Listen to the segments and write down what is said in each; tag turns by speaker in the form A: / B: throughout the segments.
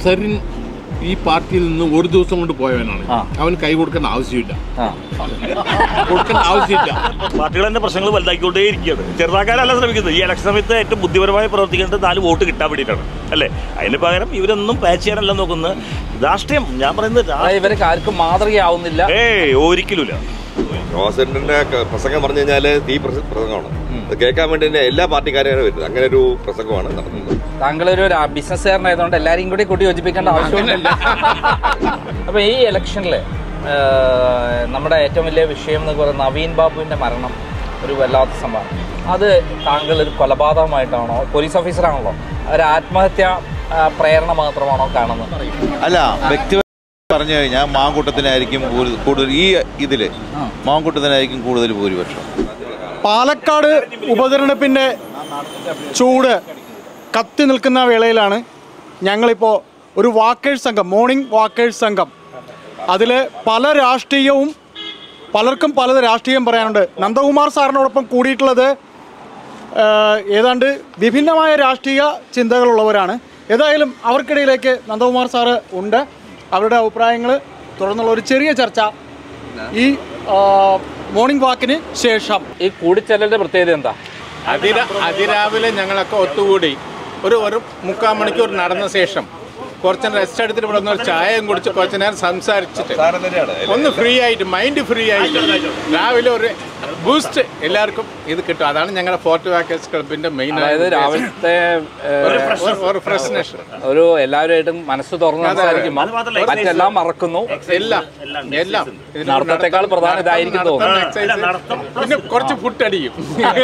A: അഫ്സറിൻ ഈ പാർട്ടിയിൽ നിന്ന് ഒരു ദിവസം കൊണ്ട് പോയവനാണ്
B: ആ.
A: അവന് കൈ കൊടുക്കേണ്ട ആവശ്യമില്ല
B: ആ
A: കൊടുക്കേണ്ട ആവശ്യമില്ല
C: പാർട്ടികൾ തന്നെ പ്രശ്നങ്ങൾ വലുതാക്കിക്കൊണ്ടേ ഇരിക്കുകയാണ് ചെറുതാക്കാനല്ല ശ്രമിക്കുന്നത് ഈ ഇലക്ഷൻ സമയത്ത് ഏറ്റവും ബുദ്ധിപരമായി പ്രവർത്തിക്കേണ്ടത് നാല് വോട്ട് കിട്ടാൻ വേണ്ടിയിട്ടാണ് അല്ലേ അതിന് പകരം ഇവരൊന്നും പാച്ച് ചെയ്യാനല്ല നോക്കുന്നത് രാഷ്ട്രീയം ഞാൻ പറയുന്നത് രാ-
B: അതായത് ഇവർക്ക് ആർക്കും മാതൃകയാവുന്നില്ല
C: ഏയ് ഒരിക്കലുമില്ല
D: പ്രസിഡന്റിന്റെ പ്രസംഗം പറഞ്ഞു കഴിഞ്ഞാൽ തീ പ്രസ- പ്രസംഗമാണ് അത് കേൾക്കാൻ വേണ്ടി തന്നെ എല്ലാ പാർട്ടിക്കാരും വരുന്നത് അങ്ങനെ ഒരു പ്രസംഗമാണ് നടത്തുന്നത്
B: താങ്കളൊരു ഒരു ബിസിനസ്സുകാരനായതുകൊണ്ട് എല്ലാരെയും കൂടി കൂട്ടി യോജിപ്പിക്കേണ്ട ആവശ്യമില്ല അപ്പൊ ഈ ഇലക്ഷനിൽ നമ്മുടെ ഏറ്റവും വലിയ വിഷയം എന്ന് പറയുന്നത് നവീൻ ബാബുവിന്റെ മരണം ഒരു വല്ലാത്ത സംഭവം അത് താങ്കൾ ഒരു കൊലപാതകമായിട്ടാണോ പോലീസ് ഓഫീസറാണല്ലോ ഒരു ആത്മഹത്യ ആ, പ്രേരണ മാത്രമാണോ കാണുന്നത്
E: അല്ല വ്യക്തി പറഞ്ഞു കഴിഞ്ഞാൽ മാങ്കൂട്ടത്തിനായിരിക്കും കൂടുതൽ കൂടുതൽ ഈ ഇതില് മാങ്കൂട്ടത്തിനായിരിക്കും കൂടുതൽ ഭൂരിപക്ഷം
F: പാലക്കാട് ഉപതെരഞ്ഞെടുപ്പിൻ്റെ ചൂട് കത്തി നിൽക്കുന്ന വേളയിലാണ് ഞങ്ങളിപ്പോൾ ഒരു വാക്കേഴ്സ് സംഘം മോർണിംഗ് വാക്കേഴ്സ് സംഘം അതിൽ പല രാഷ്ട്രീയവും പലർക്കും പലത് രാഷ്ട്രീയം പറയാനുണ്ട് നന്ദകുമാർ സാറിനോടൊപ്പം കൂടിയിട്ടുള്ളത് ആ, ഏതാണ്ട് വിഭിന്നമായ രാഷ്ട്രീയ ചിന്തകളുള്ളവരാണ് ഏതായാലും അവർക്കിടയിലേക്ക് നന്ദകുമാർ സാറ് ഉണ്ട് അവരുടെ അഭിപ്രായങ്ങൾ തുടർന്നുള്ള ഒരു ചെറിയ ചർച്ച ഈ ആ, മോർണിംഗ് വാക്കിന് ശേഷം
B: ഈ കൂടിച്ചെല്ലലിന്റെ പ്രത്യേകത എന്താ
A: അതിര അതിരാവിലെ ഞങ്ങളൊക്കെ ഒത്തുകൂടി ഒരു ഒരു മുക്കാൽ മണിക്കൂർ നടന്ന ശേഷം കുറച്ച് നേരം റെസ്റ്റ് എടുത്തിട്ട് ഇവിടെ ഒന്ന് ഒരു ചായയും കുടിച്ച് കുറച്ച് നേരം സംസാരിച്ചിട്ട് ഒന്ന് ഫ്രീ ആയിട്ട് മൈൻഡ് ഫ്രീ ആയിട്ട് രാവിലെ ഒരു ബൂസ്റ്റ് എല്ലാവർക്കും ഇത് കിട്ടും അതാണ് ഞങ്ങളുടെ ഫോർട്ട് വാക്കേഴ്സ് ക്ലബിന്റെ മെയിൻ
B: അതായത് രാവിലത്തെ ഏഹ്,
A: ഒരു ഫ്രഷ്നെസ്
B: ഒരു എല്ലാവരുമായിട്ടും മനസ്സ് തുറന്ന് സംസാരിക്കുമ്പോൾ
C: അത് മാത്രമല്ല,
B: മറ്റെല്ലാം മറക്കുന്നു
A: എല്ലാം എല്ലാം ഇതിന്
B: നടത്തത്തെക്കാൾ പ്രധാനം ഇതായിരിക്കും
A: നടത്തം,
B: തോന്നുന്നു.
A: exercise,
C: നടത്തം.
A: പിന്നെ കുറച്ച് ഫുഡ് അടിക്കും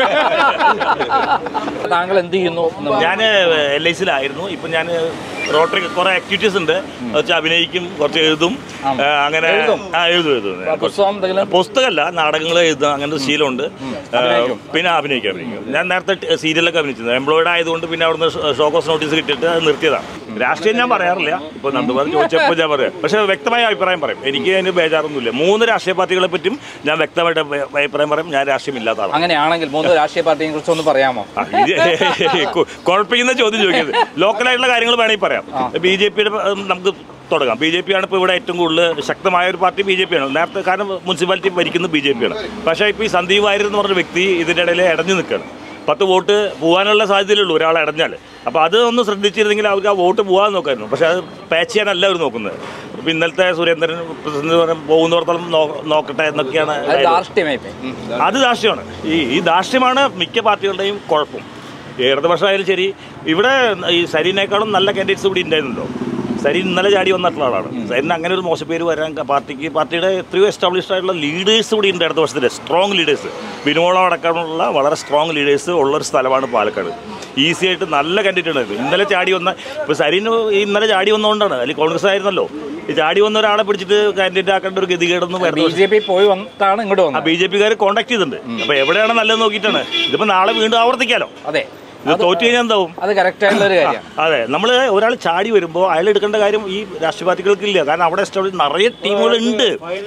B: താങ്കൾ എന്ത് ചെയ്യുന്നു എന്ന് പറ.
C: ഞാൻ എൽ ഐ സിയിലായിരുന്നു ഇപ്പം ഞാൻ റോട്ടറി കുറെ ആക്ടിവിറ്റീസ് ഉണ്ട് കുറച്ച് അഭിനയിക്കും കുറച്ച് എഴുതും
B: ആ.
C: ആ, അങ്ങനെ
B: എഴുതും?
C: ആ എഴുതും എഴുതും
B: പുസ്തകം എന്തെങ്കിലും
C: പുസ്തകമല്ല നാടകങ്ങൾ എഴുതുക അങ്ങനത്തെ ശീലമുണ്ട് ആ,
B: അഭിനയിക്കും?
C: പിന്നെ അഭിനയിക്കും അഭിനയിക്കും ഞാൻ നേരത്തെ ടി- സീരിയലൊക്കെ അഭിനയിച്ചത് എംപ്ലോയിഡ് ആയതുകൊണ്ട് പിന്നെ അവിടുന്ന് ഷോക്കോസ് നോട്ടീസ് കിട്ടിയിട്ട് അത് നിർത്തിയതാണ് രാഷ്ട്രീയം ഞാൻ പറയാറില്ല ഇപ്പൊ നന്ദുമാർ ചോദിച്ചപ്പോൾ ഞാൻ പറയാം പക്ഷേ വ്യക്തമായ അഭിപ്രായം പറയും എനിക്ക് അതിന് ബേജാറൊന്നുമില്ല മൂന്ന് രാഷ്ട്രീയ പാർട്ടികളെ പറ്റിയും ഞാൻ വ്യക്തമായിട്ട് അഭി- അഭിപ്രായം പറയും ഞാൻ രാഷ്ട്രീയം ഇല്ലാത്ത ആളാണ്
B: അങ്ങനെയാണെങ്കിൽ മൂന്ന് രാഷ്ട്രീയ പാർട്ടിയെ കുറിച്ച് ഒന്ന് പറയാമോ
C: ആ, ഇത് കു- കുഴപ്പിക്കുന്ന ചോദ്യം ചോദിക്കുന്നത് ലോക്കലായിട്ടുള്ള കാര്യങ്ങൾ വേണമെങ്കിൽ പറയാം ബി ജെ പിയുടെ നമുക്ക് തുടങ്ങാം ബി ജെ പി ആണ് ഇപ്പോൾ ഇവിടെ ഏറ്റവും കൂടുതൽ ശക്തമായ ഒരു പാർട്ടി ബി ജെ പി ആണ് നേരത്തെ കാരണം മുനിസിപ്പാലിറ്റി ഭരിക്കുന്നത് ബി ജെ പി ആണ് പക്ഷേ ഇപ്പോൾ ഈ സന്ദീപ് വാര്യർ എന്ന് പറഞ്ഞ വ്യക്തി ഇതിൻ്റെ ഇടയിൽ ഇടഞ്ഞു നിൽക്കുകയാണ് പത്ത് വോട്ട് പോകാനുള്ള സാധ്യതയുള്ളൂ ഒരാൾ ഇടഞ്ഞാൽ അപ്പോൾ അത് ഒന്ന് ശ്രദ്ധിച്ചിരുന്നെങ്കിൽ അവർക്ക് ആ വോട്ട് പോകാൻ നോക്കായിരുന്നു പക്ഷേ അത് പാച്ച് ചെയ്യാനല്ല അവർ നോക്കുന്നത് ഇപ്പോൾ ഇന്നലത്തെ സുരേന്ദ്രൻ പ്രസിഡന്റ് പറഞ്ഞ പോകുന്നിടത്തോളം നോ- നോക്കട്ടെ എന്നൊക്കെയാണ്
B: അത്
C: കാര്യം.
B: ധാർഷ്ട്യമായി പോയി. ഉം.
C: അത് ധാർഷ്ട്യമാണ് ഈ ഈ ധാർഷ്ട്യമാണ് മിക്ക പാർട്ടികളുടെയും കുഴപ്പം ഇടതുപക്ഷമായാലും ശരി ഇവിടെ ഈ സരീനേക്കാളും നല്ല കാൻഡിഡേറ്റ്സ് ഇവിടെ ഉണ്ടായിരുന്നല്ലോ സരീൻ ഇന്നലെ ചാടി വന്നിട്ടുള്ള ആളാണ് സരീന് അങ്ങനെ ഒരു മോശപ്പേര് വരാൻ ക- പാർട്ടിക്ക് പാർട്ടിയുടെ എത്രയോ എസ്റ്റാബ്ലിഷ്ഡ് ആയിട്ടുള്ള ലീഡേഴ്സ് കൂടി ഉണ്ട് ഇടതുപക്ഷത്തിൻ്റെ സ്ട്രോങ് ലീഡേഴ്സ് വിനോളം അടക്കമുള്ള വളരെ സ്ട്രോങ് ലീഡേഴ്സ് ഉള്ളൊരു സ്ഥലമാണ് പാലക്കാട് ഈസി ആയിട്ട് നല്ല കാൻഡിഡേറ്റ് ഉണ്ടായിരുന്നു ഇന്നലെ ചാടി വന്ന ഇപ്പോൾ സരീന് ഇന്നലെ ചാടി വന്നുകൊണ്ടാണ് അല്ലെങ്കിൽ കോൺഗ്രസ് ആയിരുന്നല്ലോ ഈ ചാടി വന്ന ഒരാളെ പിടിച്ചിട്ട് കാൻഡിഡേറ്റ് ആക്കേണ്ട ഒരു ഗതികേടൊന്നും
B: ബി
C: വരുന്നത്
B: ജെ പി പോയി വന്നിട്ടാണ് ഇങ്ങോട്ട്
C: ആ
B: വന്നത്
C: ബി ജെ പിക്കാർ കോണ്ടാക്ട് ചെയ്തിട്ടുണ്ട് അപ്പൊ എവിടെയാണ് നല്ലത് നോക്കിയിട്ടാണ് ഇതിപ്പോ നാളെ വീണ്ടും ആവർത്തിക്കാലോ
B: അതെ
C: ഇത് തോറ്റു കഴിഞ്ഞാൽ എന്താവും
B: അത് കറക്റ്റ് ആയിട്ടുള്ള ഒരു കാര്യമാണ്
C: അതെ നമ്മൾ ഒരാൾ ചാടി വരുമ്പോൾ അയാൾ എടുക്കേണ്ട കാര്യം ഈ രാഷ്ട്രീയ പാർട്ടികൾക്ക് ഇല്ല കാരണം അവിടെ എസ്റ്റാബ്ലിഷ് നിറയെ ടീമുകൾ ഉണ്ട്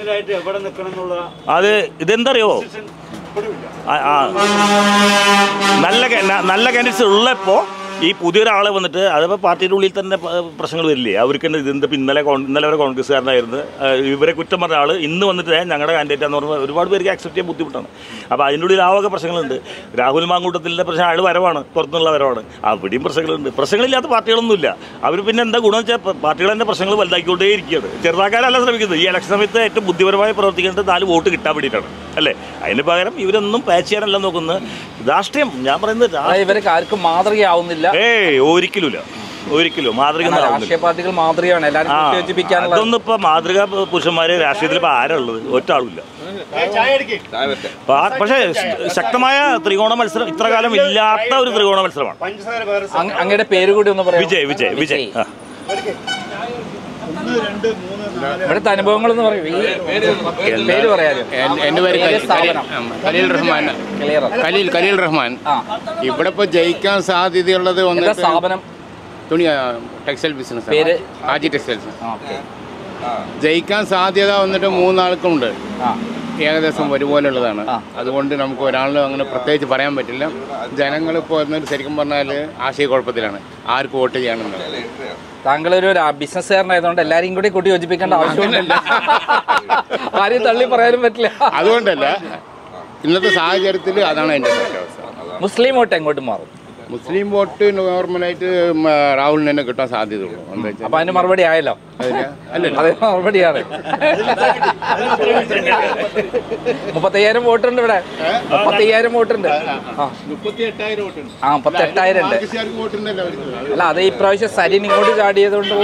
C: അത് ഇതെന്തറിയോ ആ, ആ. നല്ല ca- ന- നല്ല കാൻഡിഡേറ്റ്സ് ഉള്ളപ്പോൾ ഈ പുതിയൊരാളെ വന്നിട്ട് അതിപ്പോൾ പാർട്ടിയുടെ ഉള്ളിൽ തന്നെ പ- പ്രശ്നങ്ങൾ വരില്ലേ അവർക്ക് തന്നെ ഇതെന്താ ഇപ്പം ഇന്നലെ കോൺ- ഇന്നലെ വരെ കോൺഗ്രസ്സുകാരനായിരുന്നു ആ, ഇവരെ കുറ്റം പറഞ്ഞ ആൾ ഇന്ന് വന്നിട്ട് "ഏ, ഞങ്ങളുടെ കാൻഡിഡേറ്റ് എന്ന് പറഞ്ഞാൽ ഒരുപാട് പേർക്ക് ആക്സെപ്റ്റ് ചെയ്യാൻ ബുദ്ധിമുട്ടാണ് അപ്പോൾ അതിൻ്റെ ഉള്ളിൽ ആവക പ്രശ്നങ്ങളുണ്ട് രാഹുൽ മാങ്കൂട്ടത്തിൻ്റെ പ്രശ്നം അയാൾ വരവാണ് പുറത്തുനിന്നുള്ള വരവാണ് അവിടെയും പ്രശ്നങ്ങളുണ്ട് പ്രശ്നങ്ങളില്ലാത്ത പാർട്ടികളൊന്നുമില്ല അവർ പിന്നെ എന്താ ഗുണം വെച്ചാൽ പാർട്ടികൾ തന്നെ പ്രശ്നങ്ങൾ വലുതാക്കിക്കൊണ്ടേ ഇരിക്കുകയാണ് ചെറുതാക്കാനല്ല ശ്രമിക്കുന്നത് ഈ ഇലക്ഷൻ സമയത്ത് ഏറ്റവും ബുദ്ധിപരമായി പ്രവർത്തിക്കേണ്ടത് നാല് വോട്ട് കിട്ടാൻ വേണ്ടിയിട്ടാണ് അല്ലേ അതിന് പകരം ഇവരൊന്നും പാച്ച് ചെയ്യാനല്ല നോക്കുന്നത് രാഷ്ട്രീയം ഞാൻ പറയുന്നത് രാ-
B: അതായത് ഇവർക്ക് ആർക്കും മാതൃകയാവുന്നില്ല
C: ഏയ് ഒരിക്കലുമില്ല ഒരിക്കലും മാതൃക
B: കാരണം രാഷ്ട്രീയ പാർട്ടികൾ മാതൃകയാണ് എല്ലാവരും
C: ആ
B: കൂട്ടി യോജിപ്പിക്കാനുള്ള
C: അതൊന്നും ഇപ്പൊ മാതൃക പുരുഷന്മാര് രാഷ്ട്രീയത്തിൽ ഇപ്പൊ ആരാ ഉള്ളത് ഒറ്റ ആളുമില്ല പാ- പക്ഷേ ശക്തമായ ത്രികോണ മത്സരം ഇത്ര കാലം ഇല്ലാത്ത ഒരു ത്രികോണ മത്സരമാണ്
B: അങ്ങ് അങ്ങയുടെ പേര് കൂടി ഒന്ന് പറയാം
C: വിജയ് വിജയ് വിജയ് ആ.
B: ഇവിടുത്തെ അനുഭവങ്ങൾ എന്ന് പറയും ഈ പേര് പറയാലോ
G: എൻ്റെ പേര്
B: പേര്
G: ഖലീൽ-
B: സ്ഥാപനം.
G: ഖലീൽ റഹ്മാൻ
B: ക്ലിയർ
G: ഖലീൽ ഖലീൽ റഹ്മാൻ
B: ആ
G: ഇവിടെ ഇപ്പോൾ ജയിക്കാൻ സാധ്യതയുള്ളത്
B: എന്താ
G: ഒന്ന്
B: സ്ഥാപനം
G: തുണി ടെക്സ്റ്റൈൽ ബിസിനസ്
B: പേര്?
G: ആജി ടെക്സ്റ്റൈൽസ്
B: ആ, ഓക്കെ
G: ജയിക്കാൻ സാധ്യത വന്നിട്ട് മൂന്നാൾക്കുണ്ട്
B: ആ
G: ഏകദേശം ഒരുപോലുള്ളതാണ് അതുകൊണ്ട് നമുക്ക് ഒരാളിലും അങ്ങനെ പ്രത്യേകിച്ച് പറയാൻ പറ്റില്ല ജനങ്ങൾ ഇപ്പോൾ എന്നൊരു ശരിക്കും പറഞ്ഞാൽ ആശയക്കുഴപ്പത്തിലാണ് ആർക്ക് വോട്ട് ചെയ്യണമെന്നുള്ളത്
B: താങ്കളൊരു ബിസിനസ്സുകാരനായതുകൊണ്ട് എല്ലാരെയും കൂടി കൂട്ടി യോജിപ്പിക്കേണ്ട ആവശ്യമൊന്നുമില്ല ആരെയും തള്ളി പറയാനും പറ്റില്ല
G: അതുകൊണ്ടല്ല ഇന്നത്തെ സാഹചര്യത്തിൽ അതാണ് എൻ്റെ അവസ്ഥ
B: മുസ്ലിം വോട്ട് എങ്ങോട്ട് മാറും
G: മുസ്ലിം വോട്ട് നോർമലായിട്ട് ഉം, രാഹുലിന് തന്നെ കിട്ടാൻ സാധ്യതയുള്ളൂ എന്താ വെച്ചാൽ
B: അപ്പൊ അതിന് മറുപടി ആയല്ലോ
G: അതിന് അല്ലല്ല
B: അത് മറുപടിയാണ് മുപ്പത്തയ്യായിരം വോട്ടുണ്ട് ഇവിടെ മുപ്പത്തയ്യായിരം വോട്ടുണ്ട് ആ
A: മുപ്പത്തി എട്ടായിരം വോട്ടുണ്ട്
B: ആ മുപ്പത്തെട്ടായിരം ഉണ്ട്
G: പാകിസ്ഥാർക്ക് വോട്ടുണ്ടല്ലോ അവർക്ക്
B: അല്ല അത് ഇപ്രാവശ്യം സരിൻ ഇങ്ങോട്ട് ചാടിയത് കൊണ്ടുള്ള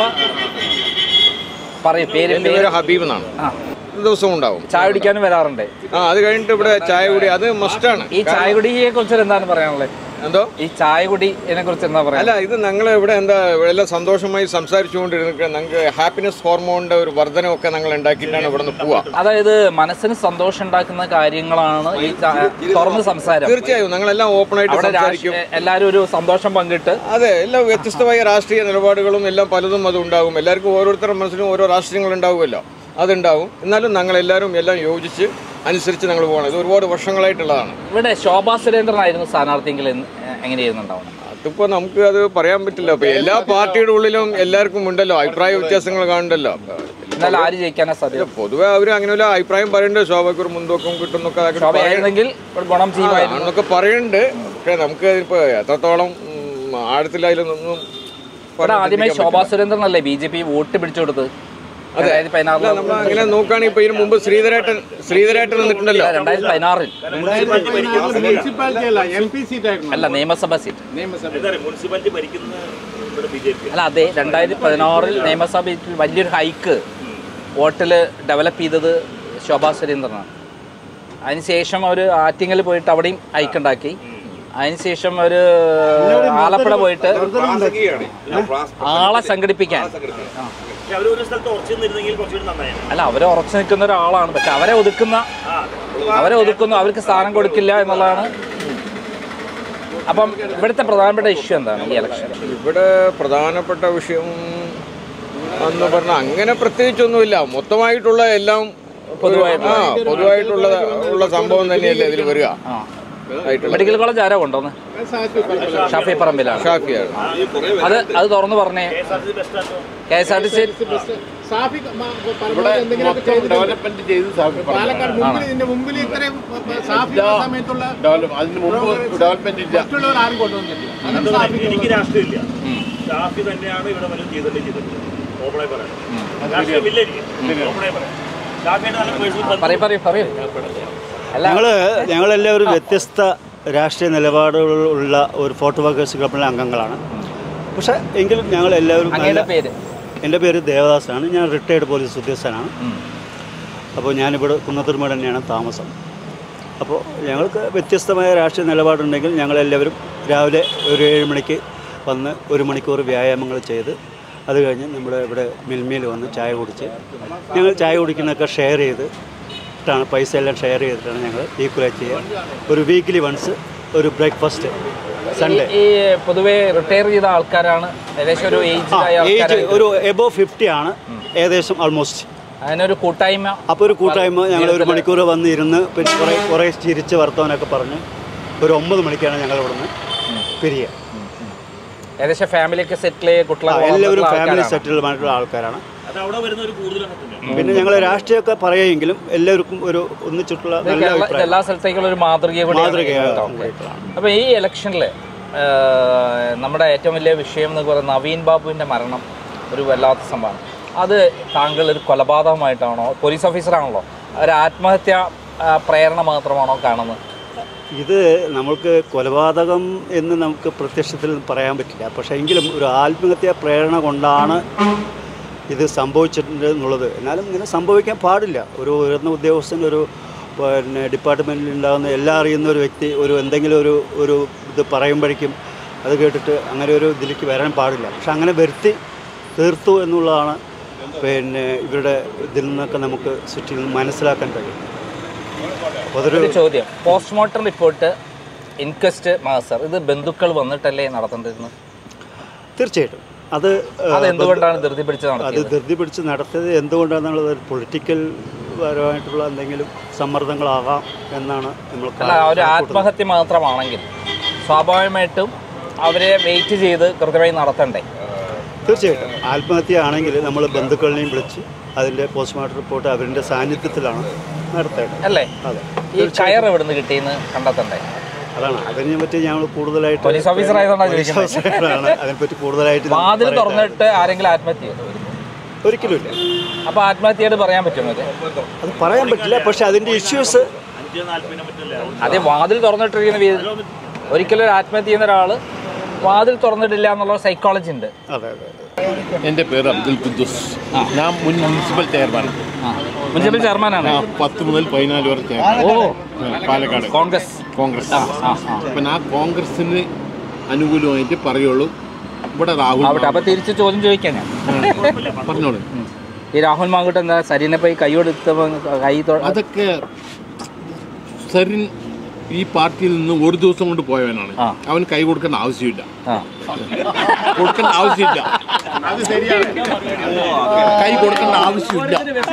B: പറയൂ പേര്
H: എൻ്റെ പേര് ഹബീബ് എന്നാണ്
B: ആ
H: ദിവസവും ഉണ്ടാവും
B: ചായ കുടിക്കാനും വരാറുണ്ട്
H: ആ അത് കഴിഞ്ഞിട്ട് ഇവിടെ ചായ കുടി അത് മസ്റ്റാണ്
B: ഈ ചായ കുടിയെ കുറിച്ച് എന്താണ് പറയാനുള്ളത്
H: എന്തോ
B: ഈ ചായ കുടിയെ കുറിച്ച് എന്താ പറയാ
H: അല്ല ഇത് ഞങ്ങൾ ഇവിടെ എന്താ എല്ലാം സന്തോഷമായി സംസാരിച്ചുകൊണ്ടിരുന്ന ഞങ്ങൾക്ക് ഹാപ്പിനെസ് ഹോർമോണിന്റെ ഒരു വർധനമൊക്കെ ഞങ്ങൾ ഉണ്ടാക്കിയിട്ടാണ് ഇവിടെ നിന്ന് പോവാ
B: അതായത് മനസ്സിന് സന്തോഷം ഉണ്ടാക്കുന്ന കാര്യങ്ങളാണ് ഈ ചാ- തുറന്ന് സംസാരം
H: തീർച്ചയായും ഞങ്ങളെല്ലാം ഓപ്പൺ ആയിട്ട്
B: അവിടെ
H: സംസാരിക്കും
B: രാഷ്ട്രീയ- എല്ലാവരും ഒരു സന്തോഷം പങ്കിട്ട്
H: അതെ എല്ലാം വ്യത്യസ്തമായ രാഷ്ട്രീയ നിലപാടുകളും എല്ലാം പലതും അത് ഉണ്ടാകും എല്ലാവർക്കും ഓരോരുത്തരുടെ മനസ്സിലും ഓരോ രാഷ്ട്രീയങ്ങൾ ഉണ്ടാവുമല്ലോ അതുണ്ടാവും എന്നാലും ഞങ്ങൾ എല്ലാവരും എല്ലാം യോജിച്ച് അനുസരിച്ച് ഞങ്ങൾ പോകണം ഇത് ഒരുപാട് വർഷങ്ങളായിട്ടുള്ളതാണ്
B: ഇവിടെ ശോഭാ സുരേന്ദ്രനായിരുന്നു സ്ഥാനാർത്ഥിയെങ്കിൽ എന്ന് എങ്ങനെയായിരുന്നു ഉണ്ടാവുന്നത്
H: അതിപ്പോ നമുക്ക് അത് പറയാൻ പറ്റില്ല അപ്പൊ എല്ലാ പാർട്ടിയുടെ ഉള്ളിലും എല്ലാവർക്കും ഉണ്ടല്ലോ അഭിപ്രായ വ്യത്യാസങ്ങൾ കാണണ്ടല്ലോ
B: എന്നാൽ ആര് ജയിക്കാനാ സാധ്യത
H: പൊതുവെ അവർ അങ്ങനെ ഒരു അഭിപ്രായം പറയുന്നുണ്ട് ശോഭയ്ക്ക് ഒരു മുൻതൂക്കം കിട്ടുന്നൊക്കെ അതൊക്കെ പറയ-
B: ശോഭയായിരുന്നെങ്കിൽ ഒരു ഗുണം ചെയ്യുമായിരുന്നു
H: ആണെന്നൊക്കെ പറയുന്നുണ്ട് പക്ഷെ നമുക്ക് ഇപ്പൊ എത്രത്തോളം ഉം, ആഴത്തിലായാലൊന്നും
B: ഇവിടെ ആദ്യമേ ശോഭാ സുരേന്ദ്രനല്ലേ ബി ജെ പി വോട്ട് പിടിച്ചു കൊടുത്തത് രണ്ടായിരത്തി
H: നമ്മൾ
B: പതിനാറിൽ
H: അങ്ങനെ നോക്കുകയാണെങ്കിൽ ഇപ്പൊ ഇതിന് മുമ്പ് ശ്രീധരേട്ടൻ ശ്രീധരേട്ടൻ നിന്നിട്ടുണ്ടല്ലോ
B: രണ്ടായിരത്തി പതിനാറിൽ
A: മുനിസിപ്പാലിറ്റി അല്ല എം പി സീറ്റ് ആയിരുന്നു
B: അല്ല നിയമസഭ സീറ്റ്
A: നിയമസഭ
C: മുനിസിപ്പാലിറ്റി ഭരിക്കുന്ന ഇവിടെ ബി ജെ പി
B: അല്ല അതെ രണ്ടായിരത്തി പതിനാറിൽ നിയമസഭയിൽ വലിയൊരു ഹൈക്ക് വോട്ടിൽ ഡെവലപ്പ് ചെയ്തത് ശോഭാ സുരേന്ദ്രനാണ് അതിനുശേഷം അവർ ആറ്റിങ്ങൽ പോയിട്ട് അവിടെയും ഹൈക്ക് ഉണ്ടാക്കി അതിനുശേഷം ഒരു ആലപ്പുഴ പോയിട്ട് ആളെ സംഘടിപ്പിക്കാൻ ആ.
C: അവർ ഒരു സ്ഥലത്ത് ഉറച്ചു നിന്നിരുന്നെങ്കിൽ കുറച്ചുകൂടി നന്നായിരുന്നു
B: അല്ല അവരെ ഉറച്ചു നിൽക്കുന്ന ഒരാളാണ് പക്ഷെ അവരെ ഒതുക്കുന്ന അവരെ ഒതുക്കുന്നു അവർക്ക് സ്ഥാനം കൊടുക്കില്ല എന്നുള്ളതാണ് അപ്പം ഇവിടുത്തെ പ്രധാനപ്പെട്ട ഇഷ്യൂ എന്താണ് ഈ ഇലക്ഷൻ
H: ഇവിടെ പ്രധാനപ്പെട്ട വിഷയം എന്ന് പറഞ്ഞാൽ അങ്ങനെ പ്രത്യേകിച്ചൊന്നുമില്ല മൊത്തമായിട്ടുള്ള എല്ലാം
B: പൊതുവായിട്ടുള്ള-
H: ആ പൊതുവായിട്ടുള്ള ഉള്ള സംഭവം തന്നെയല്ലേ ഇതിൽ വരിക
B: ആ
H: ആയിട്ടുള്ള
B: മെഡിക്കൽ കോളേജ് ആരാ കൊണ്ടുവന്ന് ഷാഫി പറമ്പിലാണ്
H: ഷാഫിയാണ്
B: അത് അത് തുറന്നു പറഞ്ഞേ K S R T C
A: സാഫി മ-
G: ഇവിടെ
A: പരമാവധി എന്തെങ്കിലുമൊക്കെ
G: മൊത്തം
A: ചെയ്തിട്ടുണ്ട്.
G: ഡെവലപ്മെന്റ് ചെയ്ത് സാഫി പറഞ്ഞു.
A: പാലക്കാട് മുമ്പിൽ ഇതിന്റെ മുമ്പിൽ ഇത്രയും സാഫി ആ സമയത്തുള്ള
G: ഡെവലപ്പ് അതിന് മുമ്പ് ഡെവലപ്മെന്റ് ഇല്ല
A: മറ്റുള്ളവർ ആരും കൊണ്ടുവന്നിട്ടില്ല അതാണ് സാഫിക്ക്
C: എനിക്ക് രാഷ്ട്രീയമില്ല ഷാഫി തന്നെയാണ് ഇവിടെ വല്ലതും ചെയ്തിട്ട് ചെയ്തിട്ടുള്ളത് ഓപ്പണായി പറയാം രാഷ്ട്രീയമില്ല എനിക്ക് ഓപ്പണായി പറയാം ഷാഫിയുടെ നല്ല പേഴ്സണൽ
B: പറയൂ പറയൂ പറയൂ അല്ല
I: ഞങ്ങൾ ഞങ്ങളെല്ലാവരും വ്യത്യസ്ത രാഷ്ട്രീയ നിലപാടുകളുള്ള ഒരു ഫോട്ടോഗ്രാഫേഴ്സ് ക്ലബിലെ അംഗങ്ങളാണ് പക്ഷേ എങ്കിലും ഞങ്ങൾ എല്ലാവരും
B: അങ്ങയുടെ പേര്
I: എൻ്റെ പേര് ദേവദാസാണ് ഞാൻ റിട്ടയർഡ് പോലീസ് ഉദ്യോഗസ്ഥനാണ് അപ്പോൾ ഞാനിവിടെ കുന്നത്തൂർമേട് തന്നെയാണ് താമസം അപ്പോൾ ഞങ്ങൾക്ക് വ്യത്യസ്തമായ രാഷ്ട്രീയ നിലപാടുണ്ടെങ്കിൽ ഞങ്ങളെല്ലാവരും രാവിലെ ഒരു ഏഴ് മണിക്ക് വന്ന് ഒരു മണിക്കൂർ വ്യായാമങ്ങൾ ചെയ്ത് അത് കഴിഞ്ഞ് നമ്മുടെ ഇവിടെ മിൽമയിൽ വന്ന് ചായ കുടിച്ച് ഞങ്ങൾ ചായ കുടിക്കുന്നതൊക്കെ ഷെയർ ചെയ്ത് ാണ് പൈസ എല്ലാം ഷെയർ ചെയ്തിട്ടാണ് ഞങ്ങൾ ഈക്വലേറ്റ് ചെയ്യുക ഒരു വീക്ക്ലി വൺസ് ഒരു ബ്രേക്ക്ഫാസ്റ്റ് സൺഡേ
B: ഈ പൊതുവെ റിട്ടയർ ചെയ്ത ആൾക്കാരാണ് ഏകദേശം ഒരു ഏജ് ആയ
I: ഏജ്
B: ആൾക്കാരാണ്
I: ഒരു എബോ ഫിഫ്റ്റി ആണ് ഏകദേശം ആൾമോസ്റ്റ്
B: അതിനൊരു കൂട്ടായ്മ
I: അപ്പോൾ ഒരു കൂട്ടായ്മ ഞങ്ങൾ ഒരു മണിക്കൂർ വന്ന് ഇരുന്ന് പിന്നെ കുറേ കുറേ ചിരിച്ച് വർത്തമാനമൊക്കെ പറഞ്ഞ് ഒരു ഒമ്പത് മണിക്കാണ് ഞങ്ങൾ ഇവിടുന്ന് പിരിയുക
B: ഏകദേശം ഫാമിലിയൊക്കെ സെറ്റിൽ ചെയ്ത്
I: ആ,
B: കുട്ടികളെ
I: എല്ലാവരും
B: വളർത്തുന്ന
I: ഫാമിലി
B: ആൾക്കാരാണ്.
I: സെറ്റിൽഡായിട്ടുള്ള ആൾക്കാരാണ്
C: അത് അവിടെ വരുന്ന ഒരു കൂടുതലാണ് തന്നെ
I: പിന്നെ ഞങ്ങൾ രാഷ്ട്രീയമൊക്കെ പറയുമെങ്കിലും എല്ലാവർക്കും ഒരു ഒന്നിച്ചിട്ടുള്ള
B: ഇത്
I: നല്ല
B: കേരള- ഇത്
I: അഭിപ്രായം
B: എല്ലാ സ്ഥലത്തേക്കും ഒരു മാതൃക കൂടിയാണ്
I: മാതൃകയാണ്.
B: കേട്ടോ. ഓക്കേ. അപ്പോൾ ഈ ഇലക്ഷനിൽ നമ്മുടെ ഏറ്റവും വലിയ വിഷയം എന്ന് പറയുന്നത് നവീൻ ബാബുവിൻ്റെ മരണം ഒരു വല്ലാത്ത സംഭവമാണ് അത് താങ്കൾ ഒരു കൊലപാതകമായിട്ടാണോ പോലീസ് ഓഫീസറാണല്ലോ ഒരു ആത്മഹത്യ ആ, പ്രേരണ മാത്രമാണോ കാണുന്നത്
I: ഇത് നമ്മൾക്ക് കൊലപാതകം എന്ന് നമുക്ക് പ്രത്യക്ഷത്തിൽ പറയാൻ പറ്റില്ല പക്ഷേ എങ്കിലും ഒരു ആത്മഹത്യ പ്രേരണ കൊണ്ടാണ് ഇത് സംഭവിച്ചിട്ടുണ്ട് എന്നുള്ളത് എന്നാലും ഇങ്ങനെ സംഭവിക്കാൻ പാടില്ല ഒരു ഉയർന്ന ഉദ്യോഗസ്ഥൻ ഒരു പിന്നെ ഡിപ്പാർട്ട്മെൻറ്റിൽ ഉണ്ടാകുന്ന എല്ലാം അറിയുന്ന ഒരു വ്യക്തി ഒരു എന്തെങ്കിലും ഒരു ഒരു ഇത് പറയുമ്പോഴേക്കും അത് കേട്ടിട്ട് അങ്ങനെ ഒരു ഇതിലേക്ക് വരാൻ പാടില്ല പക്ഷെ അങ്ങനെ വരുത്തി തീർത്തു എന്നുള്ളതാണ് പിന്നെ ഇവരുടെ ഇതിൽ നിന്നൊക്കെ നമുക്ക് ചുറ്റിൽ നിന്ന് മനസ്സിലാക്കാൻ കഴിയും അപ്പോൾ അതൊരു
B: ഒരു ചോദ്യം പോസ്റ്റ്മോർട്ടം റിപ്പോർട്ട് ഇൻക്വസ്റ്റ് മാസർ ഇത് ബന്ധുക്കൾ വന്നിട്ടല്ലേ നടത്തേണ്ടിരുന്നത്
I: തീർച്ചയായിട്ടും അത് ഏഹ്,
B: അത് എന്തുകൊണ്ടാണ് ധൃതി പിടിച്ച്
I: അത്
B: നടത്തിയത്
I: ധൃതി പിടിച്ച് നടത്തിയത് എന്തുകൊണ്ടാണെന്നുള്ളത് ഒരു പൊളിറ്റിക്കൽ പരമായിട്ടുള്ള എന്തെങ്കിലും സമ്മർദ്ദങ്ങളാകാം എന്നാണ് നമ്മൾ
B: അല്ല ഒരു ആത്മഹത്യ മാത്രമാണെങ്കിൽ സ്വാഭാവികമായിട്ടും അവരെ വെയിറ്റ് ചെയ്ത് കൃത്യമായി നടത്തണ്ടേ
I: തീർച്ചയായിട്ടും ആത്മഹത്യ ആണെങ്കിൽ നമ്മൾ ബന്ധുക്കളിനെയും വിളിച്ച് അതിൻ്റെ പോസ്റ്റ്മോർട്ടം റിപ്പോർട്ട് അവരുടെ സാന്നിധ്യത്തിലാണ് നടത്തേണ്ടത്
B: അല്ലേ
I: അതെ
B: ഈ കയർ എവിടുന്ന് കിട്ടിയെന്ന് കണ്ടെത്തണ്ടേ
I: അതാണ് അതിനെ പറ്റി ഞങ്ങൾ കൂടുതലായിട്ട്
B: പോലീസ് ഓഫീസർ ആയതുകൊണ്ടാണ്
I: പോലീസ്
B: ചോദിക്കുന്നത്.
I: ഓഫീസറാണ് അതിനെപ്പറ്റി കൂടുതലായിട്ട് നമുക്ക്
B: വാതിൽ
I: പറയാൻ
B: തുറന്നിട്ട് ആരെങ്കിലും ആത്മഹത്യ ചെയ്തു
I: ഒരിക്കലും ഇല്ല
B: അപ്പൊ ആത്മഹത്യയോട് പറയാൻ പറ്റുമോ ഇത്
I: അത് പറയാൻ പറ്റില്ല പക്ഷെ അതിൻ്റെ ഇഷ്യൂസ്
B: അതേ വാതിൽ തുറന്നിട്ടിരിക്കുന്ന വീ- ഒരിക്കലും ഒരു ആത്മഹത്യ ചെയ്യുന്ന ഒരാള് വാതിൽ തുറന്നിട്ടില്ല എന്നുള്ള സൈക്കോളജി ഉണ്ട്
I: അതെ അതെ
A: എൻ്റെ പേര് അബ്ദുൽ കുദ്ദുസ് ഞാൻ മുൻ മുനിസിപ്പൽ ചെയർമാൻ
B: മുനിസിപ്പൽ ചെയർമാനാണ്
A: പത്ത് മുതൽ പതിനാല് വരെ ചെയർമാൻ
B: ഓ
A: പാലക്കാട്
B: കോൺഗ്രസ്
A: കോൺഗ്രസ്
B: ആ, ആ.
A: അപ്പം ഞാൻ കോൺഗ്രസിന് അനുകൂലമായിട്ട് പറയുള്ളൂ ഇവിടെ രാഹുൽ
B: ആവട്ടെ അപ്പൊ തിരിച്ച് ചോദ്യം ചോദിക്കാൻ ഞാൻ
A: പറഞ്ഞോളൂ
B: ഈ രാഹുൽ മാങ്കുട്ട് എന്താ സരീനെ പോയി കൈ കൊടുത്ത കൈ തൊ-
A: അതൊക്കെ സരിൻ ഈ പാർട്ടിയിൽ നിന്ന് ഒരു ദിവസം കൊണ്ട് പോയവനാണ്
B: ആ.
A: അവന് കൈ കൊടുക്കേണ്ട ആവശ്യമില്ല
B: ആ.
A: കൊടുക്കേണ്ട ആവശ്യമില്ല കൈ കൊടുക്കേണ്ട ആവശ്യമില്ല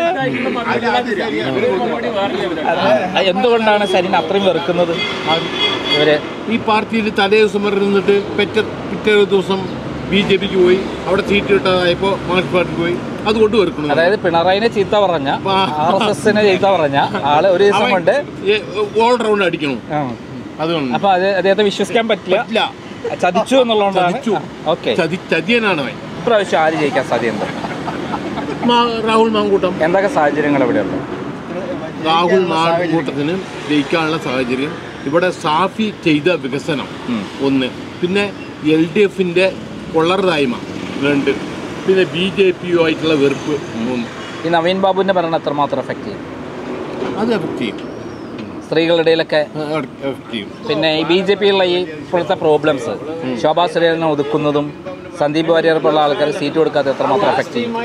B: ആ, എന്തുകൊണ്ടാണ് സരീൻ അത്രയും വെറുക്കുന്നത് ഇവര്
A: ഈ പാർട്ടിയിൽ തലേ ദിവസം വരെ നിന്നിട്ട് പെറ്റ പിറ്റേ ദിവസം ബി ജെ പിക്ക് പോയി അവിടെ സീറ്റ് കിട്ടാതായപ്പോൾ മാർക്സ് പാർട്ടിക്ക് പോയി അതുകൊണ്ട് വെറുക്കണം
B: അതായത് പിണറായിനെ ചീത്ത പറഞ്ഞ ആർ എസ് എസിനെ ചീത്ത പറഞ്ഞ ആള് ഒരു ദിവസം കൊണ്ട്
A: ഓൾ റൗണ്ട് അടിക്കണം
B: ആ.
A: അതുകൊണ്ട്
B: അപ്പൊ അത് അദ്ദേഹത്തെ വിശ്വസിക്കാൻ പറ്റില്ല
A: പറ്റില്ല
B: ചതിച്ചു എന്നുള്ളതുകൊണ്ടാണ്
A: ചതിച്ചു.
B: ഓക്കെ
A: ചതി ചതിയനാണ് അവൻ
B: ഇപ്രാവശ്യം ആര് ജയിക്കാൻ സാധ്യതയുണ്ട്
A: മാ- രാഹുൽ മാങ്കൂട്ടം
B: എന്തൊക്കെ സാഹചര്യങ്ങൾ ഇവിടെയുണ്ട്
A: രാഹുൽ മാങ്കൂട്ടത്തിന് ജയിക്കാനുള്ള സാഹചര്യം ഇവിടെ സാഫി ചെയ്ത വികസനം ഒന്ന് പിന്നെ എൽ ഡി എഫിന്റെ കൊള്ളർതായ്മ രണ്ട് പിന്നെ ബി ജെ പിയുമായിട്ടുള്ള വെറുപ്പ് മൂന്ന്
B: ഈ നവീൻ ബാബുവിന്റെ ഭരണം എത്രമാത്രം എഫക്ട് ചെയ്യും
A: അത് എഫക്ട് ചെയ്യും
B: സ്ത്രീകളുടെ ഇടയിലൊക്കെ
A: എഫക്ട് ചെയ്യും
B: പിന്നെ ഈ ബി ജെ പിയുള്ള ഈ ഇപ്പോഴത്തെ പ്രോബ്ലംസ് ശോഭാ സുരേന്ദ്രനെ ഒതുക്കുന്നതും സന്ദീപ് വാര്യർ പോലുള്ള ആൾക്കാർ സീറ്റ് കൊടുക്കാതെ എത്രമാത്രം എഫക്ട് ചെയ്യും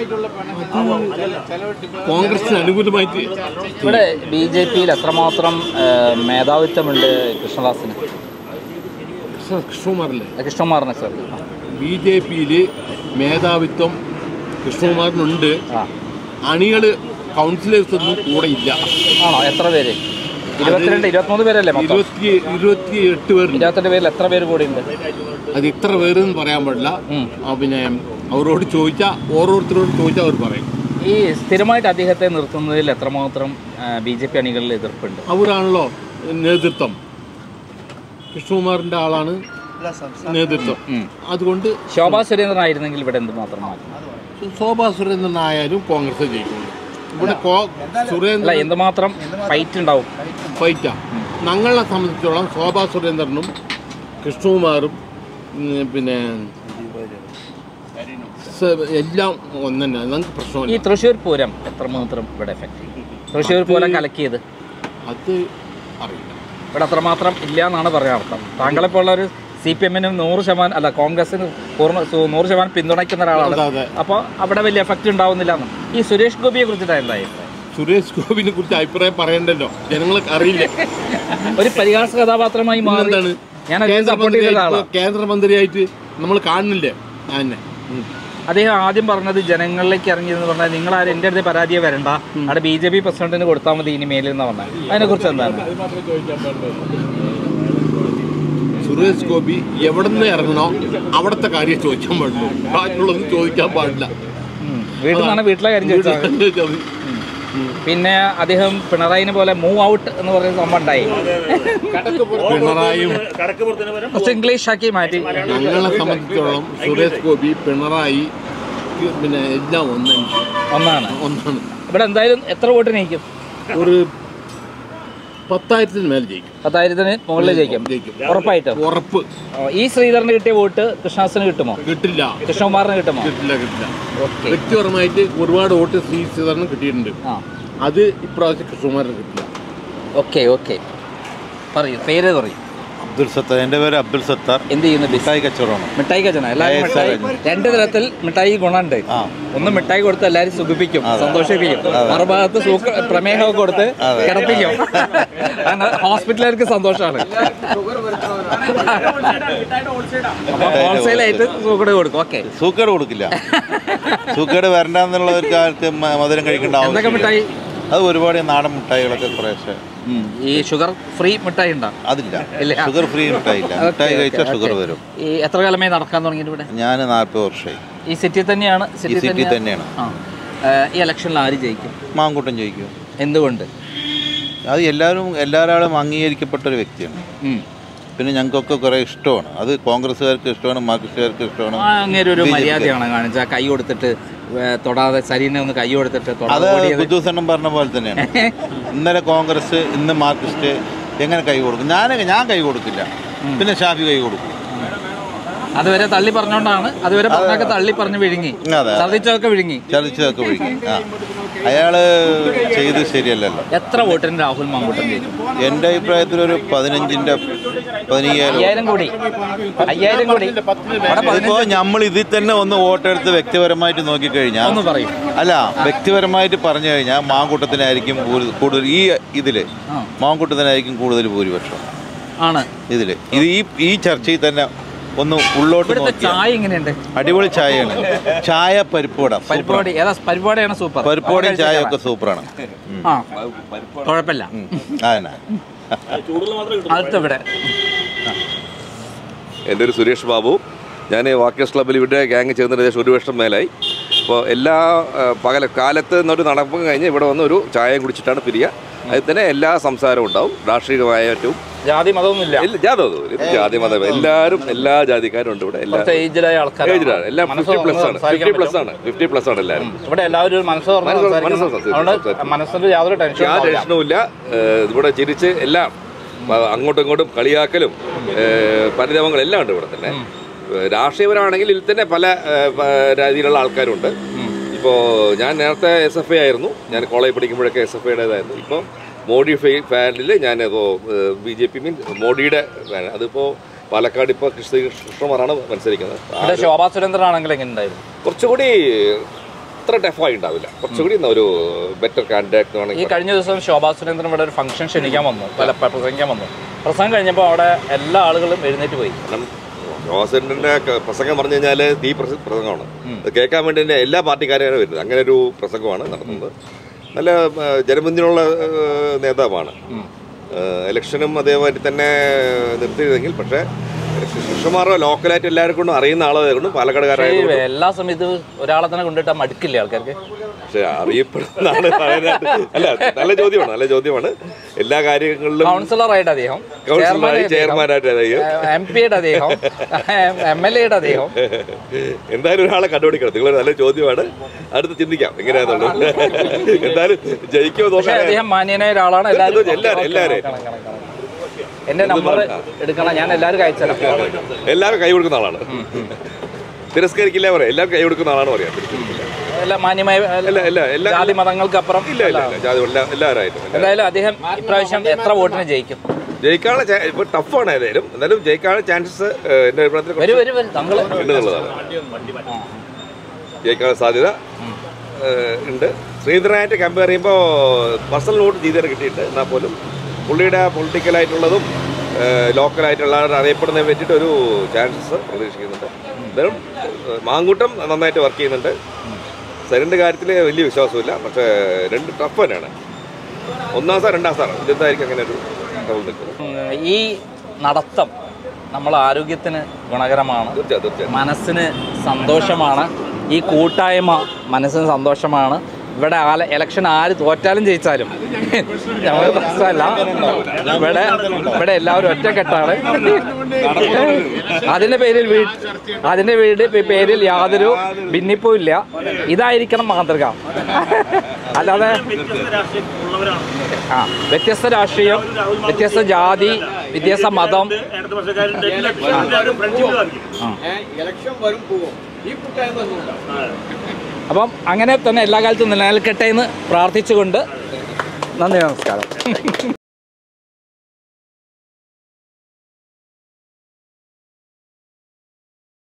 A: കോൺഗ്രസിന് അനുകൂലമായിട്ട്
B: ഇവിടെ ബി ജെ പിയിൽ എത്രമാത്രം ആ, മേധാവിത്വമുണ്ട് കൃഷ്ണദാസിന്
A: കൃഷ്ണകുമാറില്ലേ
B: കൃഷ്ണകുമാറിന് സർ
A: ബി ജെ പിയിൽ മേധാവിത്വം കൃഷ്ണകുമാറിനുണ്ട്
B: ആ
A: അണികൾ കൗൺസിലേഴ്സ് ഒന്നും കൂടെ ഇല്ല
B: ആണോ എത്ര പേര് ഇരുപത്തിരണ്ട് ഇരുപത്തിമൂന്ന് പേരല്ലേ മൊത്തം
A: ഇരുപത്തി ഇരുപത്തി എട്ട് പേരുണ്ട്
B: ഇരുപത്തെട്ട് പേരിൽ എത്ര പേര് കൂടി ഉണ്ട്
A: അത് ഇത്ര പേരെന്ന് പറയാൻ പാടില്ല ആ, പിന്നെ അവരോട് ചോദിച്ചാൽ ഓരോരുത്തരോട് ചോദിച്ചാൽ അവർ പറയും
B: ഈ സ്ഥിരമായിട്ട് അദ്ദേഹത്തെ നിർത്തുന്നതിൽ എത്രമാത്രം ബി ജെ പി അണികളിൽ എതിർപ്പുണ്ട്
A: അവരാണല്ലോ നേതൃത്വം കൃഷ്ണകുമാറിന്റെ ആളാണ് നേതൃത്വം അതുകൊണ്ട്
B: ശോഭാ സുരേന്ദ്രൻ ആയിരുന്നെങ്കിൽ ഇവിടെ എന്തുമാത്രം മാറ്റം
A: ശോഭാ സുരേന്ദ്രനായാലും കോൺഗ്രസ് ജയിക്കുള്ളൂ ഇവിടെ കോ-
B: അല്ല
A: സുരേന്ദ്രൻ
B: എന്തുമാത്രം ഫൈറ്റ് ഉണ്ടാവും
A: ഫൈറ്റാ ഞങ്ങളെ സംബന്ധിച്ചോളം ശോഭാ സുരേന്ദ്രനും കൃഷ്ണകുമാറും ഉം, പിന്നെ സ- എല്ലാം ഒന്നെ ഞങ്ങൾക്ക്
B: ഈ
A: പ്രശ്നമില്ല
B: തൃശ്ശൂർ പൂരം എത്രമാത്രം ഇവിടെ എഫക്ട് ചെയ്യും തൃശ്ശൂർ പൂരം കലക്കിയത്
A: അത് അറിയില്ല
B: ഇവിടെ അത്രമാത്രം ഇല്ല എന്നാണ് പറയാൻ അർത്ഥം താങ്കളെപ്പോലുള്ള ഒരു സി പി എമ്മിനും നൂറ് ശതമാനം അല്ല കോൺഗ്രസിന് പൂർണ്ണ സു- നൂറ് ശതമാനം പിന്തുണയ്ക്കുന്ന ഒരാളാണ്
A: അതെ, അതെ.
B: അപ്പോൾ അവിടെ വലിയ എഫക്റ്റ് ഉണ്ടാവുന്നില്ല എന്ന് ഈ സുരേഷ് ഗോപിയെ കുറിച്ചിട്ട് എന്തായിരുന്നു
A: സുരേഷ് ഗോപിനെ കുറിച്ച് അഭിപ്രായം പറയണ്ടല്ലോ ജനങ്ങൾക്ക് അറിയില്ല
B: ഒരു പരിഹാസ കഥാപാത്രമായി മാറി
A: എന്താണ്
B: ഞാൻ അതിനെ സപ്പോർട്ട് ചെയ്ത ഒരാളാണ്
A: കേന്ദ്രമന്ത്രിയായിട്ട് നമ്മൾ കാണുന്നില്ലേ തന്നെ
B: അദ്ദേഹം ആദ്യം പറഞ്ഞത് ജനങ്ങളിലേക്ക് ഇറങ്ങി എന്ന് പറഞ്ഞാൽ നിങ്ങൾ ആരും എൻ്റെ അടുത്ത് പരാതിയെ വരണ്ട അവിടെ ബി ജെ പി പ്രസിഡന്റിന് കൊടുത്താൽ മതി ഇനി മേലിൽ എന്ന് പറഞ്ഞാൽ അതിനെ കുറിച്ച് എന്താണ്
A: സുരേഷ് ഗോപി എവിടെ നിന്ന് ഇറങ്ങണോ അവിടുത്തെ കാര്യം ചോദിക്കാൻ പാടുള്ളൂ ബാക്കിയുള്ളതൊന്നും ചോദിക്കാൻ പാടില്ല
B: വീട്ടിൽ നിന്നാണ് വീട്ടിലെ കാര്യം ചോദിച്ചത് പിന്നെ അദ്ദേഹം പിണറായിനെ പോലെ മൂവ് ഔട്ട് എന്ന് പറയുന്ന സംഭവം ഉണ്ടായി
A: പിണറായിയും
B: കുറച്ച് ഇംഗ്ലീഷ് ആക്കി മാറ്റി
A: ഞങ്ങളെ സംബന്ധിച്ചോളം സുരേഷ് ഗോപി പിണറായി പിന്നെ എല്ലാം ഒന്നാണ്
B: ഒന്നാണ്
A: ഒന്നാണ്
B: ഇവിടെ എന്തായാലും എത്ര വോട്ട് ജയിക്കും
A: ഒരു പത്തായിരത്തിന് മേലെ ജയിക്കും
B: പത്തായിരത്തിന് മുകളിൽ ജയിക്കും
A: ജയിക്കും.
B: ഉറപ്പായിട്ടും
A: ഉറപ്പ്
B: ഓ, ഈ ശ്രീധരന് കിട്ടിയ വോട്ട് കൃഷ്ണദാസിന് കിട്ടുമോ
A: കിട്ടില്ല
B: കൃഷ്ണകുമാറിന് കിട്ടുമോ
A: കിട്ടില്ല കിട്ടില്ല
B: ഓക്കെ
A: വ്യക്തിപരമായിട്ട് ഒരുപാട് വോട്ട് ശ്രീ ശ്രീധരന് കിട്ടിയിട്ടുണ്ട്
B: ആ
A: അത് ഇപ്രാവശ്യം കൃഷ്ണകുമാരന് കിട്ടില്ല
B: ഓക്കെ ഓക്കെ പറയൂ പേര് പറയൂ
E: അബ്ദുൽ സത്താർ എൻ്റെ പേര് അബ്ദുൽ സത്താർ
B: എന്ത് ചെയ്യുന്നു ബിസ്
E: മിഠായി കച്ചവടമാണ്
B: മിഠായി കച്ചന എല്ലാവരും
E: Yes,
B: മിഠായി
E: sir.
B: രണ്ട് തരത്തിൽ മിഠായി ഗുണമുണ്ട്
E: ആ.
B: ഒന്ന് മിഠായി കൊടുത്ത് എല്ലാവരും സുഖിപ്പിക്കും
E: അതെ.
B: സന്തോഷിപ്പിക്കും മറുഭാഗത്ത് സൂക്ക പ്രമേഹമൊക്കെ കൊടുത്ത്
E: അതെ.
B: കിടപ്പിക്കും കാരണം ഹോസ്പിറ്റലുകാർക്ക് സന്തോഷമാണ് ഹോൾസെയിലായിട്ട് സൂക്കട് കൊടുക്കും ഓക്കെ
E: സൂക്കേട് കൊടുക്കില്ല സൂക്കേട് വരണ്ടെന്നുള്ളവർക്ക് ആൾക്ക് മ- മധുരം കഴിക്കേണ്ട
B: എന്തൊക്കെ
E: ആവശ്യമില്ല
B: മിഠായി
E: അത് ഒരുപാട് നാടൻ മിഠായികളൊക്കെ കുറേശ്ശെ
B: ഉം. ഈ ഷുഗർ ഫ്രീ മിഠായി ഉണ്ടോ
E: അതില്ല
B: ഇല്ല.
E: ഷുഗർ ഫ്രീ മിഠായി ഇല്ല മിഠായി
B: ഓക്കേ,
E: കഴിച്ചാൽ
B: ഓക്കേ,
E: ഷുഗർ
B: ഓക്കേ.
E: വരും
B: ഈ എത്ര കാലമായി നടക്കാൻ തുടങ്ങിയിട്ട് ഇവിടെ
E: ഞാൻ നാൽപ്പത് വർഷമായി
B: ഈ സിറ്റി തന്നെയാണ്
E: ഈ
B: സിറ്റി
E: സിറ്റി
B: തന്നെയാണ്
E: തന്നെയാണ്
B: ആ ഏ, ഈ ഇലക്ഷനിൽ ആര് ജയിക്കും
E: മാങ്കൂട്ടം ചോദിക്കും
B: എന്തുകൊണ്ട്
E: അത് എല്ലാവരും എല്ലാവരും അംഗീകരിക്കപ്പെട്ട ഒരു വ്യക്തിയാണ്
B: ഉം.
E: പിന്നെ ഞങ്ങൾക്കൊക്കെ കുറേ ഇഷ്ടമാണ് അത് കോൺഗ്രസ്സുകാർക്ക് ഇഷ്ടമാണ് മാർക്സിസ്റ്റുകാർക്ക് ഇഷ്ടമാണ്
B: ആ, അങ്ങേര് ഒരു
E: BJP ക്ക്.
B: മര്യാദയാണ് കാണിച്ചാൽ കൈ കൊടുത്തിട്ട് ഏ, തൊടാതെ സരീനെ ഒന്ന് കൈ കൊടുത്തിട്ട്
E: അത്
B: തൊടാതെ ഓടിയത്.
E: കുദ്ദൂസണ്ണം പറഞ്ഞ പോലെ തന്നെയാണ് ഇന്നലെ കോൺഗ്രസ് ഇന്ന് മാർക്സിസ്റ്റ് എങ്ങനെ കൈ കൊടുക്കും ഞാൻ ഞാൻ കൈ കൊടുക്കില്ല പിന്നെ ഷാഫി കൈ കൊടുക്കും
B: അതുവരെ തള്ളി പറഞ്ഞോണ്ടാണ് അതുവരെ പറഞ്ഞൊക്കെ തള്ളി പറഞ്ഞ് വിഴുങ്ങി
E: അതെ.
B: ഛർദിച്ചതൊക്കെ വിഴുങ്ങി
E: ചതിച്ചതൊക്കെ വിളിക്കും ആ അയാള് ചെയ്ത് ശരിയല്ലല്ലോ
B: എത്ര വോട്ടിന് രാഹുൽ മാങ്കൂട്ടം ജയിക്കും
E: എൻ്റെ അഭിപ്രായത്തിൽ ഒരു പതിനഞ്ചിൻ്റെ പതിനയ്യായിരം
B: അയ്യായിരം കോടി അയ്യായിരം കോടി അവിടെ
E: ഇതിപ്പോ
B: പതിനഞ്ച്
E: നമ്മൾ ഇതിൽ തന്നെ ഒന്ന് വോട്ടെടുത്ത് വ്യക്തിപരമായിട്ട് നോക്കിക്കഴിഞ്ഞാൽ
B: ഒന്ന് പറയും
E: അല്ല വ്യക്തിപരമായിട്ട് പറഞ്ഞു കഴിഞ്ഞാൽ മാങ്കൂട്ടത്തിനായിരിക്കും കൂടുതൽ കൂടുതൽ ഈ ഇതില്
B: ആ.
E: മാങ്കൂട്ടത്തിനായിരിക്കും കൂടുതൽ ഭൂരിപക്ഷം
B: ആണ്
E: ഇതില് ഇത് ഈ ഈ ചർച്ചയിൽ തന്നെ ഒന്ന് ഉള്ളോട്ട്
B: ഇവിടുത്തെ
E: നോക്കിയാൽ
B: ചായ എങ്ങനെയുണ്ട്
E: അടിപൊളി ചായയാണ് ചായ പരിപ്പുവട
B: പരിപാടി ഏതാ പരിപാടിയാണ് സൂപ്പർ
E: പരിപ്പുവടയും ചായ ഒക്കെ സൂപ്പറാണ് ഉം.
B: ആ കുഴപ്പമില്ല
E: ഉം. അതന്നെ
B: അടുത്തിവിടെ
D: എൻ്റെ ഒരു സുരേഷ് ബാബു ഞാൻ വാക്കേഴ്സ് ക്ലബ്ബിൽ ഇവിടെ ഗ്യാങ് ചേർന്നിട്ട് ഏകദേശം ഒരു വർഷം മേലായി അപ്പോൾ എല്ലാ ആ, പകല കാലത്ത് നിന്നൊരു നടപ്പും കഴിഞ്ഞ് ഇവിടെ വന്ന് ഒരു ചായയും കുടിച്ചിട്ടാണ് പിരിയുക അതിൽ തന്നെ എല്ലാ സംസാരവും ഉണ്ടാവും രാഷ്ട്രീയമായ ഏറ്റവും
B: ജാതി മതമൊന്നുമില്ല
D: എല്ലാ- ജാതി മതം ഇല്ല. ജാതി മതം എല്ലാവരും എല്ലാ ജാതിക്കാരും ഉണ്ട് ഇവിടെ എല്ലാ
B: കുറച്ച് ഏജിലായ ആൾക്കാരാണ്
D: ഏജിലാണ് എല്ലാം
B: മനസ്സ്
D: ഫിഫ്റ്റി പ്ലസ് ആണ്
B: സംസാരിക്കാൻ
D: ഫിഫ്റ്റി പ്ലസ്
B: പറ്റും.
D: ആണ് ഫിഫ്റ്റി പ്ലസ് ആണ് എല്ലാവരും
B: ഇവിടെ എല്ലാവരും ഒരു മനസ്സ് തുറന്ന്
D: മനസ്സ്
B: സംസാരിക്കുന്നു.
D: മനസ്സ് സംസാരിക്കും.
B: അതുകൊണ്ട്
D: സംസാരിക്കും.
B: മനസ്സിന്റെ യാതൊരു ടെൻഷനും
D: യാതൊരു
B: ഉണ്ടാവില്ല.
D: ടെൻഷനുമില്ല ഏഹ് ഇവിടെ ചിരിച്ച് എല്ലാം അഹ് അങ്ങോട്ടും ഇങ്ങോട്ടും കളിയാക്കലും ഏഹ് പരിതമങ്ങളും എല്ലാം ഉണ്ട് ഇവിടെ തന്നെ ഏഹ് രാഷ്ട്രീയപരമാണെങ്കിൽ ഇതിൽ തന്നെ പല ഏഹ് പ- രീതിയിലുള്ള ആൾക്കാരുണ്ട് ഇപ്പോൾ ഞാൻ നേരത്തെ എസ് എഫ് ഐ ആയിരുന്നു ഞാൻ കോളേജ് പഠിക്കുമ്പോഴൊക്കെ എസ് എഫ് ഐയുടേതായിരുന്നു ഇപ്പോൾ മോഡി ഫൈ- ഫാനിൽ ഞാൻ ഇപ്പോൾ ബി ജെ പി മീൻ മോഡിയുടെ ഫാൻ അതിപ്പോൾ പാലക്കാട് ഇപ്പോൾ കൃഷ്ണ കൃഷ്ണമാറാണ് മത്സരിക്കുന്നത്
B: ഇവിടെ ശോഭാ സുരേന്ദ്രൻ ആണെങ്കിൽ എങ്ങനെ ഉണ്ടായിരുന്നു
D: കുറച്ചുകൂടി അത്ര ടഫായി ഉണ്ടാവില്ല കുറച്ചുകൂടി ഒരു ബെറ്റർ കാൻഡിഡേറ്റ്
B: ഈ
D: ആണെങ്കിൽ
B: കഴിഞ്ഞ ദിവസം ശോഭാ സുരേന്ദ്രൻ ഇവിടെ ഒരു ഫംഗ്ഷൻ ക്ഷണിക്കാൻ വന്നു പല പ്രസംഗിക്കാൻ വന്നു പ്രസംഗം കഴിഞ്ഞപ്പോൾ അവിടെ എല്ലാ ആളുകളും എഴുന്നേറ്റ് പോയി
D: കാരണം ജോസഫിന്റെ പ്രസംഗം പറഞ്ഞു കഴിഞ്ഞാൽ തീ പ്രസ- പ്രസംഗമാണ് അത് കേൾക്കാൻ വേണ്ടി തന്നെ എല്ലാ പാർട്ടിക്കാരും വരുന്നത് അങ്ങനെ ഒരു പ്രസംഗമാണ് നടത്തുന്നത് നല്ല ആ, ജനപിന്തുണയുള്ള ആ, നേതാവാണ് ആ, ഇലക്ഷനും അതേമാതിരി തന്നെ നിർത്തിയിരുന്നെങ്കിൽ പക്ഷേ കൃഷ്ണമാറോ ലോക്കലായിട്ട് എല്ലാവർക്കും കൊണ്ടും അറിയുന്ന ആളായതുകൊണ്ടും
B: ഈ
D: പാലക്കാടുകാരായതുകൊണ്ട്
B: എല്ലാ സമയത്തും ഒരാളെ തന്നെ കൊണ്ടിട്ടാൽ മടുക്കില്ലേ ആൾക്കാർക്ക്
D: പക്ഷെ അറിയപ്പെടുന്ന ആള് പറയാനായിട്ട് അല്ല നല്ല ചോദ്യമാണ് നല്ല ചോദ്യമാണ് എല്ലാ കാര്യങ്ങളിലും
B: കൗൺസിലറായിട്ട് അദ്ദേഹം
D: കൗൺസിലറായി ചെയർമാനായിട്ട് അതായത്
B: എം പിയുടെ അദ്ദേഹം എം എൽ എയുടെ അദ്ദേഹം
D: എന്തായാലും ഒരാളെ കണ്ടുപിടിക്കണം നിങ്ങൾ നല്ല ചോദ്യമാണ് അടുത്ത് ചിന്തിക്കാം എങ്ങനെയാന്നുള്ളത് എന്തായാലും ജയിക്കുമോ
B: പക്ഷേ
D: നോക്കാം
B: അദ്ദേഹം മാന്യനായ ഒരാളാണ് എല്ലാവരും
D: എല്ലാവരും- എല്ലാവരും.
B: കാണാം, കാണാം, കാണാം. എന്റെ നമ്പർ എടുക്കണം ഞാൻ എല്ലാവരും അയച്ചുതരാം
D: എല്ലാവരും കൈ കൊടുക്കുന്ന ആളാണ് തിരസ്കരിക്കില്ല പറയാം എല്ലാവരും കൈ കൊടുക്കുന്ന ആളാണ് പറയാം തിരസ്കരിക്കില്ല.
B: എല്ലാ മാന്യമായ
D: എല്ലാ എല്ലാ എല്ലാ
B: ജാതി മതങ്ങൾക്കപ്പുറം
D: ഇല്ല ഇല്ല ഇല്ല ജാതി എല്ലാ എല്ലാവരായിട്ടും
B: എന്തായാലും അദ്ദേഹം ഇപ്രാവശ്യം എത്ര വോട്ടിന് ജയിക്കും
D: ജയിക്കാനുള്ള ചാ- ഇപ്പൊ ടഫാണ് ഏതായാലും എന്നാലും ജയിക്കാനുള്ള ചാൻസസ് എന്റെ അഭിപ്രായത്തിൽ
B: വരൂ
D: കുറച്ച്
B: വരൂ വരൂ താങ്കള്
D: ഉണ്ടെന്നുള്ളതാണ് ജയിക്കാനുള്ള സാധ്യത ഏഹ്, ഉണ്ട് ശ്രീധരനായിട്ട് കമ്പയർ ചെയ്യുമ്പോൾ പേഴ്സണൽ വോട്ട് ചെയ്തേരെ കിട്ടിയിട്ട് എന്നാൽ പോലും പുള്ളിയുടെ പൊളിറ്റിക്കലായിട്ടുള്ളതും ലോക്കലായിട്ടുള്ള അറിയപ്പെടുന്നതിനെ പറ്റിയിട്ട് ഒരു ചാൻസസ് പ്രതീക്ഷിക്കുന്നുണ്ട് എന്തായാലും ഏഹ്, മാങ്കൂട്ടം നന്നായിട്ട് വർക്ക് ചെയ്യുന്നുണ്ട് സരിൻ്റെ കാര്യത്തിൽ വലിയ വിശ്വാസമില്ല പക്ഷേ രണ്ട് ടഫ് തന്നെയാണ് ഒന്നാം സ്ഥാനം രണ്ടാം സ്ഥാനം ഇതെന്തായിരിക്കും അങ്ങനെ ഒരു ടഫ് നിൽക്കുന്നത്
B: ഉം, ഈ നടത്തം നമ്മൾ ആരോഗ്യത്തിന് ഗുണകരമാണ്
D: തീർച്ചയായും തീർച്ചയായും
B: മനസ്സിന് സന്തോഷമാണ് ഈ കൂട്ടായ്മ മനസ്സിന് സന്തോഷമാണ് ഇവിടെ ആല ഇലക്ഷൻ ആര് തോറ്റാലും ജയിച്ചാലും ഞങ്ങൾക്ക് പ്രശ്നമല്ല ഇവിടെ ഇവിടെ എല്ലാവരും ഒറ്റക്കെട്ടാണ് അതിന്റെ പേരിൽ വീ അതിന്റെ വീട് പേ- പേരിൽ യാതൊരു ഭിന്നിപ്പും ഇല്ല ഇതായിരിക്കണം മാതൃക അല്ലാതെ ആ വ്യത്യസ്ത രാഷ്ട്രീയം വ്യത്യസ്ത ജാതി വ്യത്യസ്ത മതം
H: ഇലക്ഷൻ വരും പോവും ഈ കൂട്ടായ്മ ഒന്നുമില്ല
B: അപ്പം അങ്ങനെ തന്നെ എല്ലാ കാലത്തും നിലനിൽക്കട്ടെ എന്ന് പ്രാർത്ഥിച്ചുകൊണ്ട് നന്ദി നമസ്കാരം